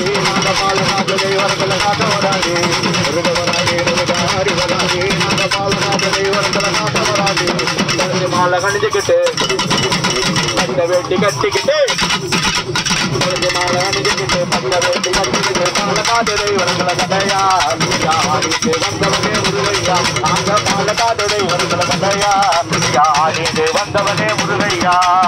வராதே நாங்க பாலநாதனை வரங்களை காட்ட வராதே முருக வராதே முருக ஹரி வராதே நாங்க பாலநாதனை வரங்களை காட்ட வராதே தனது மாலை கணிஞ்சுக்கிட்டு அந்த வேட்டி கட்டிக்கிட்டு தனது மாலை அணிஞ்சுக்கிட்டு அந்த வேட்டி கட்டிக்கிட்டு பாலநாதனை வரங்களை கடையா யாருக்கு வந்தவனே முருகையா நாங்க பாலநாதனை வரங்களை கடையா யாருக்கு வந்தவனே முருகையா